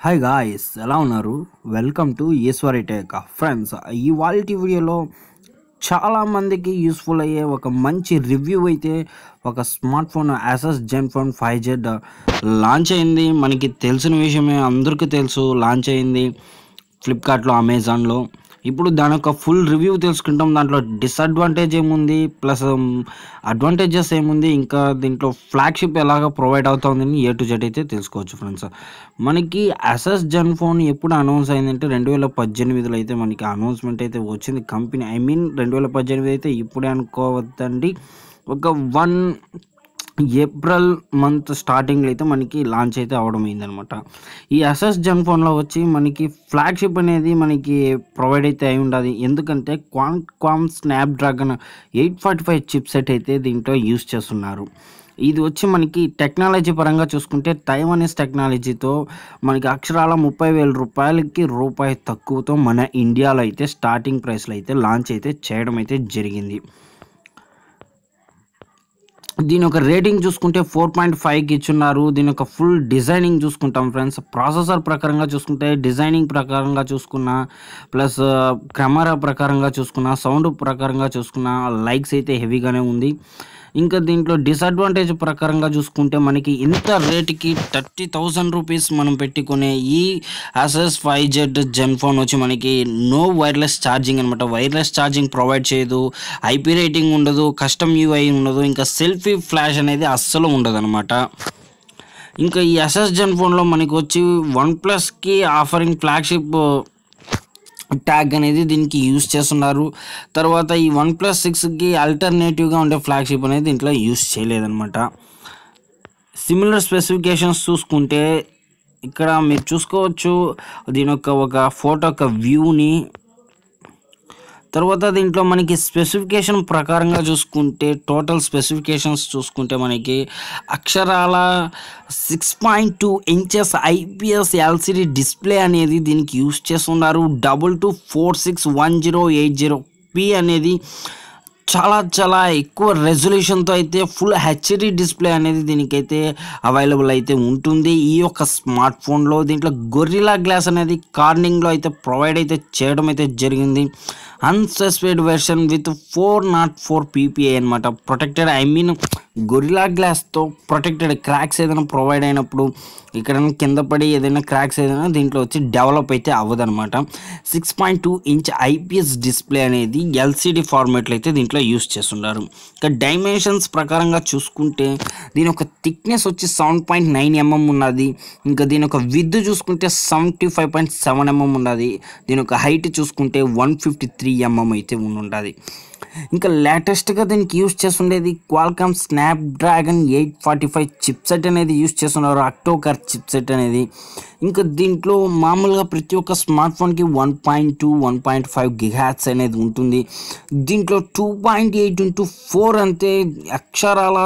hi guys ఎలా ఉన్నారు welcome to Eshwari tech friends ఈ వాలిటీ వీడియోలో చాలామందికి యూస్ఫుల్ అయ్యే ఒక మంచి రివ్యూ అయితే ఒక smartphone Asus Zen phone five Z launch అయింది మనకి తెలిసిన విషయమే అందరికీ తెలుసు లాంచ్ అయింది ఫ్లిప్కార్ట్లో అమెజాన్లో ఇప్పుడు దాని యొక్క ఫుల్ రివ్యూ తెలుసుకుంటాం దాంట్లో డిసడ్వాంటేజ్ ఏముంది ప్లస్ అడ్వాంటేజెస్ ఏముంది ఇంకా దీంట్లో ఫ్లాగ్షిప్ ఎలాగ ప్రొవైడ్ అవుతుందని ఏ టు జెడ్ అయితే తెలుసుకోవచ్చు ఫ్రెండ్స్ మనకి అసెస్ జెన్ ఫోన్ ఎప్పుడు అనౌన్స్ అయిందంటే రెండు వేల పద్దెనిమిదిలో అయితే మనకి అనౌన్స్మెంట్ అయితే వచ్చింది కంపెనీ ఐ మీన్ రెండు వేల పద్దెనిమిది అయితే ఇప్పుడే అనుకోవద్దండి ఒక వన్ ఏప్రిల్ మంత్ స్టార్టింగ్లో అయితే మనకి లాంచ్ అయితే అవడం అయిందనమాట ఈ అసెస్ జన్ ఫోన్లో వచ్చి మనకి ఫ్లాగ్షిప్ అనేది మనకి ప్రొవైడ్ అయితే అయి ఉండాలి ఎందుకంటే Qualcomm Snapdragon eight forty five chip set అయితే దీంట్లో యూస్ చేస్తున్నారు ఇది వచ్చి మనకి టెక్నాలజీ పరంగా చూసుకుంటే తైవానీస్ టెక్నాలజీతో మనకి అక్షరాల ముప్పై వేల రూపాయలకి రూపాయి తక్కువతో మన ఇండియాలో అయితే స్టార్టింగ్ ప్రైస్లో అయితే లాంచ్ అయితే చేయడం అయితే జరిగింది దీని యొక్క రేటింగ్ చూసుకుంటే ఫోర్ పాయింట్ ఫైవ్కి ఇచ్చున్నారు దీని యొక్క ఫుల్ డిజైనింగ్ చూసుకుంటాం ఫ్రెండ్స్ ప్రాసెసర్ ప్రకారంగా చూసుకుంటే డిజైనింగ్ ప్రకారంగా చూసుకున్న ప్లస్ కెమెరా ప్రకారంగా చూసుకున్న సౌండ్ ప్రకారంగా చూసుకున్న లైక్స్ అయితే హెవీగానే ఉంది ఇంకా దీంట్లో డిసడ్వాంటేజ్ ప్రకారంగా చూసుకుంటే మనకి ఇంత రేట్కి థర్టీ థౌజండ్ రూపీస్ మనం పెట్టుకునే ఈ Asus five Z Zen phone వచ్చి మనకి నో వైర్లెస్ ఛార్జింగ్ అనమాట వైర్లెస్ ఛార్జింగ్ ప్రొవైడ్ చేయదు ఐపీ రేటింగ్ ఉండదు కస్టమ్ యూఐ ఉండదు ఇంకా సెల్ఫీ ఫ్లాష్ అనేది అస్సలు ఉండదు అనమాట ఇంకా ఈ ఎస్ఎస్ జెన్ ఫోన్లో మనకి వచ్చి వన్ ప్లస్కి ఆఫరింగ్ ఫ్లాగ్షిప్ ట్యాగ్ అనేది దీనికి యూస్ చేస్తున్నారు తర్వాత ఈ వన్ ప్లస్ సిక్స్కి ఆల్టర్నేటివ్గా ఉండే ఫ్లాగ్షిప్ అనేది దీంట్లో యూస్ చేయలేదన్నమాట సిమిలర్ స్పెసిఫికేషన్స్ చూసుకుంటే ఇక్కడ మీరు చూసుకోవచ్చు దీని యొక్క ఒక ఫోటో యొక్క వ్యూని తర్వాత దీంట్లో మనకి స్పెసిఫికేషన్ ప్రకారంగా చూసుకుంటే టోటల్ స్పెసిఫికేషన్స్ చూసుకుంటే మనకి అక్షరాల six point two inches IPS LCD display అనేది దీనికి యూస్ చేస్తున్నారు double two four six one zero eight zero P అనేది చాలా చాలా ఎక్కువ రెజల్యూషన్తో అయితే ఫుల్ హెచ్డి డిస్ప్లే అనేది దీనికైతే అవైలబుల్ అయితే ఉంటుంది ఈ యొక్క స్మార్ట్ ఫోన్లో దీంట్లో గొర్రిలా గ్లాస్ అనేది కార్నింగ్లో అయితే ప్రొవైడ్ అయితే చేయడం అయితే జరిగింది అన్సెస్పైడ్ version with four nought four PPI అనమాట ప్రొటెక్టెడ్ ఐ మీన్ గొరిలా గ్లాస్తో ప్రొటెక్టెడ్ క్రాక్స్ ఏదైనా ప్రొవైడ్ అయినప్పుడు ఇక్కడ కింద పడి ఏదైనా క్రాక్స్ ఏదైనా దీంట్లో వచ్చి డెవలప్ అయితే అవ్వదనమాట six point two inch IPS display అనేది ఎల్సిడి ఫార్మేట్లో అయితే దీంట్లో యూస్ చేస్తున్నారు ఇక డైమెన్షన్స్ ప్రకారంగా చూసుకుంటే దీని యొక్క థిక్నెస్ వచ్చి సెవెన్ పాయింట్ నైన్ ఎంఎం ఉన్నది ఇంకా దీని యొక్క విత్ చూసుకుంటే seventy five point seven mm ఉన్నది దీని యొక్క హైట్ చూసుకుంటే వన్ ఫిఫ్టీ త్రీ ఎంఎం అయితే ఉన్నది ఇంకా లేటెస్ట్గా దీనికి యూస్ చేస్తుండేది Qualcomm Snapdragon eight forty five chipset అనేది యూస్ చేస్తున్నారు అక్టోకర్ చిప్సెట్ అనేది ఇంకా దీంట్లో మామూలుగా ప్రతి ఒక్క స్మార్ట్ ఫోన్కి one point two one point five gigahertz అనేది ఉంటుంది దీంట్లో two point eight into four అంతే అక్షరాల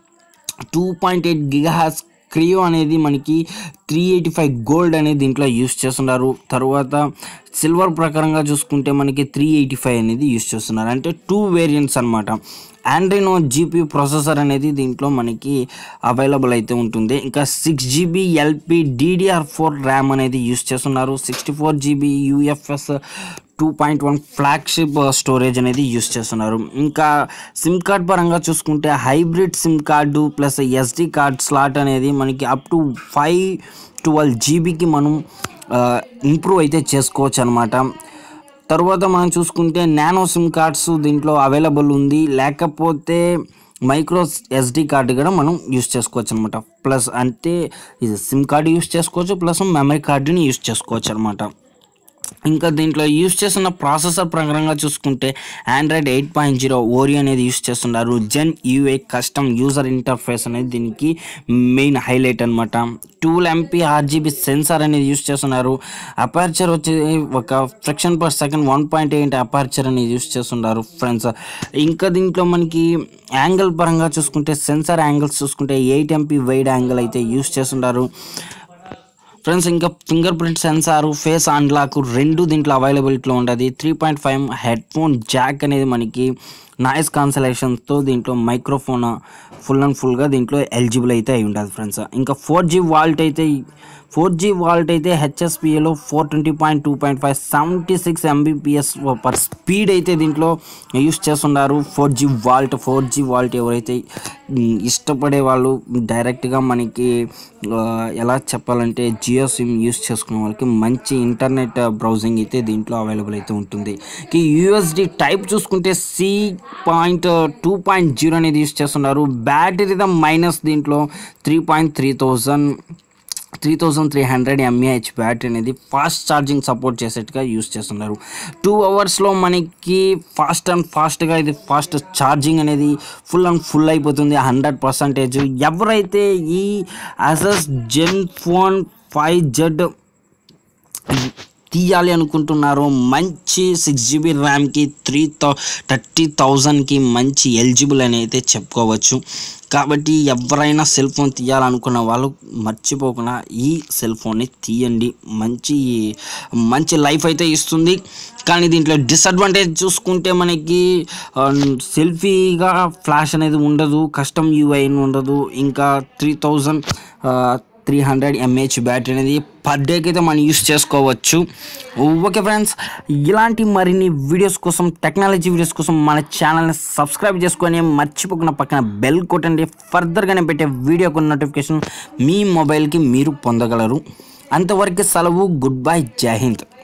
టూ పాయింట్ ఎయిట్ గిగాహాస్ క్రియో అనేది మనకి త్రీ ఎయిటీ ఫైవ్ గోల్డ్ అనేది దీంట్లో యూస్ చేస్తున్నారు తర్వాత సిల్వర్ ప్రకారంగా చూసుకుంటే మనకి త్రీ ఎయిటీ ఫైవ్ అనేది యూస్ చేస్తున్నారు అంటే టూ వేరియంట్స్ అనమాట ఆండ్రినో జీపీ ప్రాసెసర్ అనేది దీంట్లో మనకి అవైలబుల్ అయితే ఉంటుంది ఇంకా six GB LP DDR four RAM అనేది యూస్ చేస్తున్నారు sixty four GB UFS two point one flagship storage అనేది యూస్ చేస్తున్నారు ఇంకా సిమ్ కార్డ్ పరంగా చూసుకుంటే hybrid SIM card plus SD card slot అనేది మనకి అప్ టు ఫైవ్ ట్వెల్వ్ జీబీకి మనం ఇంప్రూవ్ అయితే చేసుకోవచ్చు అనమాట తర్వాత మనం చూసుకుంటే నానో సిమ్ కార్డ్స్ దీంట్లో అవైలబుల్ ఉంది లేకపోతే మైక్రో ఎస్డి కార్డు కూడా మనం యూస్ చేసుకోవచ్చు అనమాట ప్లస్ అంటే ఇది సిమ్ కార్డు యూస్ చేసుకోవచ్చు ప్లస్ మెమరీ కార్డుని యూస్ చేసుకోవచ్చు అనమాట ఇంకా దీంట్లో యూస్ చేస్తున్న ప్రాసెసర్ ప్రకారంగా చూసుకుంటే ఆండ్రాయిడ్ ఎయిట్ పాయింట్ జీరో ఓరి అనేది యూస్ చేస్తున్నారు Zen UI custom user interface అనేది దీనికి మెయిన్ హైలైట్ అనమాట టూ ఎంపీ ఆర్జీబీ సెన్సార్ అనేది యూస్ చేస్తున్నారు అపార్చర్ వచ్చి ఒక friction per second one point eight aperture అనేది యూస్ చేస్తున్నారు ఫ్రెండ్స్ ఇంకా దీంట్లో మనకి యాంగిల్ పరంగా చూసుకుంటే సెన్సార్ యాంగిల్స్ చూసుకుంటే ఎయిట్ ఎంపీ వైడ్ యాంగిల్ అయితే యూస్ చేస్తున్నారు ఫ్రెండ్స్ ఇంకా fingerprint sensor face unlock రెండు దీంట్లో అవైలబిలిటీలో ఉంటుంది three point five headphone jack అనేది మనకి నాయిస్ కాన్సలేషన్తో దీంట్లో మైక్రోఫోన్ ఫుల్ అండ్ ఫుల్గా దీంట్లో ఎలిజిబుల్ అయితే అయి ఉంటుంది ఫ్రెండ్స్ ఇంకా ఫోర్ జీ వాల్ట్ అయితే ఫోర్ జీ వాల్ట్ అయితే హెచ్ఎస్పిఏలో four twenty point two point five seventy six Mbps per speed అయితే దీంట్లో యూస్ చేస్తున్నారు four G VoLTE four G VoLTE ఎవరైతే ఉమ్, ఇష్టపడే వాళ్ళు డైరెక్ట్గా మనకి ఆ, ఎలా చెప్పాలంటే జియో సిమ్ యూస్ చేసుకునే వాళ్ళకి మంచి ఇంటర్నెట్ బ్రౌజింగ్ అయితే దీంట్లో అవైలబుల్ అయితే ఉంటుంది ఈ యూఎస్డి టైప్ చూసుకుంటే C point two point zero అనేది యూస్ చేస్తున్నారు బ్యాటరీ ద మైనస్ దీంట్లో three point three thousand three thousand three hundred mAh battery అనేది ఫాస్ట్ ఛార్జింగ్ సపోర్ట్ చేసేట్టుగా యూస్ చేస్తున్నారు టూ అవర్స్లో మనకి ఫాస్ట్ అండ్ ఫాస్ట్గా ఇది ఫాస్ట్ ఛార్జింగ్ అనేది ఫుల్ అండ్ ఫుల్ అయిపోతుంది హండ్రెడ్ పర్సంటేజ్ ఎవరైతే ఈ Asus Zen phone five Z తీయాలి అనుకుంటున్నారో మంచి సిక్స్ జీబీ ర్యామ్కి త్రీ థౌ థర్టీ థౌజండ్కి మంచి ఎలిజిబుల్ అని అయితే చెప్పుకోవచ్చు కాబట్టి ఎవరైనా సెల్ ఫోన్ తీయాలనుకున్న వాళ్ళు మర్చిపోకుండా ఈ సెల్ ఫోన్ని తీయండి మంచి మంచి లైఫ్ అయితే ఇస్తుంది కానీ దీంట్లో డిసడ్వాంటేజ్ చూసుకుంటే మనకి ఆ, సెల్ఫీగా ఫ్లాష్ అనేది ఉండదు కస్టమ్ యూఐ ఉండదు ఇంకా three thousand three hundred mAh battery అనేది పర్ డేకి అయితే మనం యూస్ చేసుకోవచ్చు ఓకే ఫ్రెండ్స్ ఇలాంటి మరిన్ని వీడియోస్ కోసం టెక్నాలజీ వీడియోస్ కోసం మన ఛానల్ని సబ్స్క్రైబ్ చేసుకొని మర్చిపోకుండా పక్కన బెల్ కొట్టండి ఫర్దర్గానే పెట్టే వీడియోకు నోటిఫికేషన్ మీ మొబైల్కి మీరు పొందగలరు అంతవరకు సెలవు గుడ్ బై జై హింద్